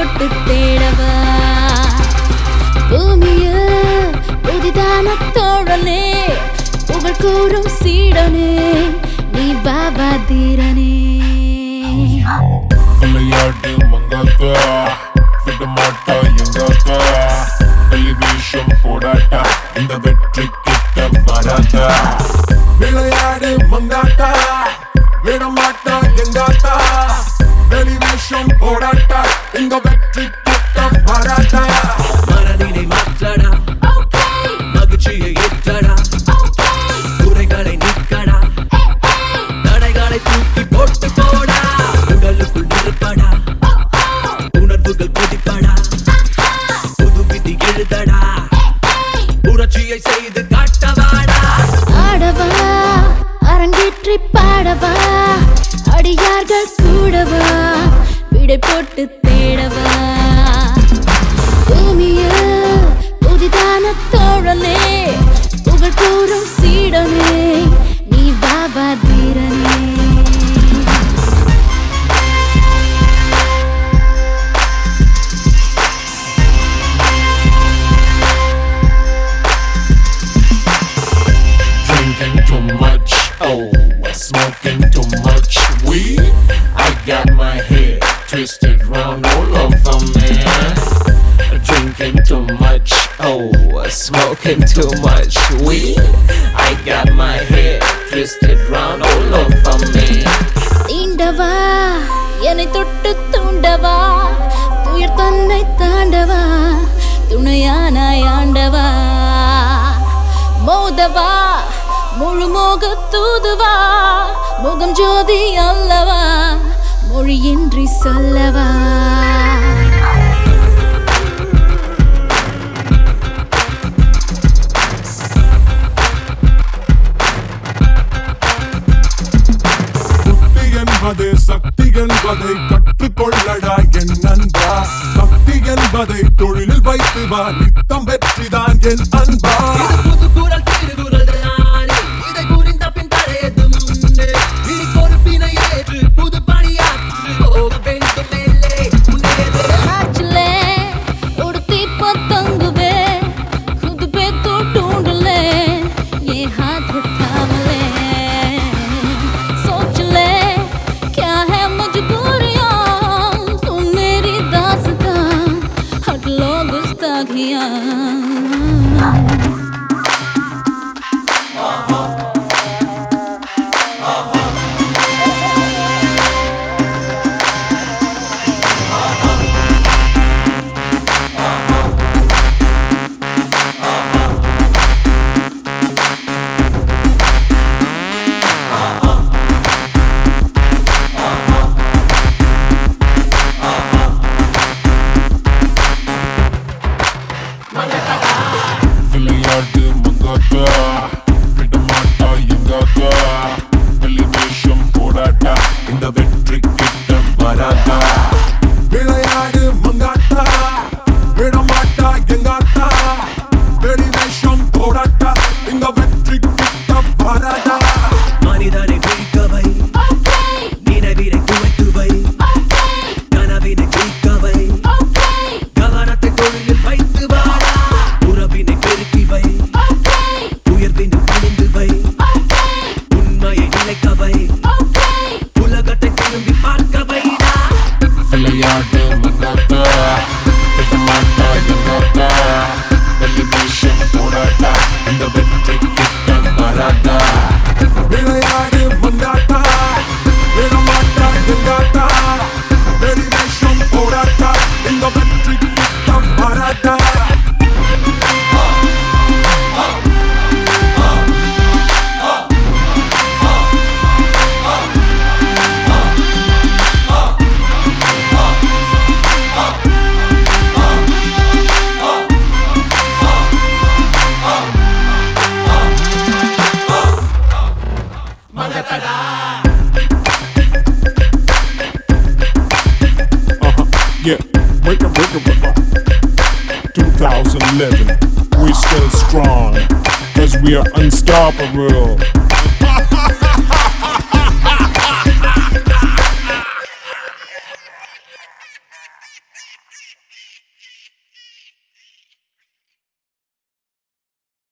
போட்டு தேடவா பூமியில் புதிதான தோழனே புகழ் கூறும் சீடனே நீ பாபா தீரனே விளையாட்டு மங்காத்தா விட மாட்டா எங்காத்தா டெலிவிஷன் போடாட்டா இந்த வெற்றி கிட்ட வராதா விளையாடு மங்காத்தா விட மாட்டா எங்காத்தா டெலிவிஷன் போடாட்டா இந்த வெற்றி கிட்ட வராதா மனதினை மாற்றடா மகிழ்ச்சியை ஏற்றடா குறைகளை நீக்கடா தடைகளை தூக்கி போட்டு போடா உடலுக்குள் இருப்படா உணர்வுகள் கொதிப்படா புது விதி எழுதடா புரட்சியை செய்து காட்டவாடா ஆடவா அரங்கேற்றி பாடவா அடியார்கள் கூடவா விடை போட்டு தேடவா பூமியில் புதிதான தோழனே புகழ் கூறும் சீடனே நீ Baba தீரனே Drinking too much, oh, smoking too much weed. I got my head twisted round all over me. Drinking too much, oh, smoking too much weed. I got my head twisted round all over me. தீண்டவா என்னை தொட்டு தூண்டவா துயர் தன்னை தாண்டவா துணையானாய் ஆண்டவா மோதவா முழு மோக தூதுவா முகம் ஜோதி அல்லவா மொழியின்றி சொல்லவா புத்தி என்பது சக்தி என்பதை கற்றுக்கொள்ளடா என் நண்பா சக்தி என்பதை தொழிலில் வைத்து வா நித்தம் வெற்றிதான் என் அன்பா புது குரல் திருகுரல் தானே இதை புரிந்த பின் தடையது முன்னே இனி பொறுப்பினை ஏற்று புது பணியாற்று போக வேண்டும் மேலே முன்னேறு ஆச்சுலே உடுத்தி பத்தங்குவே खुद पे तो ढूंढ ले ये हाथ थाम ले सोच ले क्या है मजबूरियां सुन मेरी दास्तां हट लो गुस्ताखियां விளையாட்டு மங்காத்தா விட மாட்டா எங்காத்தா டெலிவிஷன் போடாட்டா இந்த வெற்றி கிட்ட வராதா விளையாடு மங்காத்தா விட மாட்டா எங்காத்தா டெலிவிஷன் போடாட்டா இந்த வெற்றி கிட்ட வராதா மனிதனை பிடிக்கவை நினைவினை குவைத்துவை கனவினை ஜெயிக்கவை கவனத்தை தொழிலில் வைத்து வாடா உறவினை பெருக்கி வை உயர்வினை பணிந்து வை உண்மையை நிலைக்கவை உலகத்தை திரும்பி பார்க்க வைடா விளையாட்டு மங்காத்தா விட மாட்டா எங்காத்தா டெலிவிஷன் போடாட்டா இந்த வெற்றி கிட்ட வராதா விளையாடு மங்காத்தா விட மாட்டா எங்காத்தா டெலிவிஷன் போடாட்டா இந்த வெற்றி கிட்ட வராதா Yeah, break it, break it, break it. 2011, we still strong, cause we are unstoppable.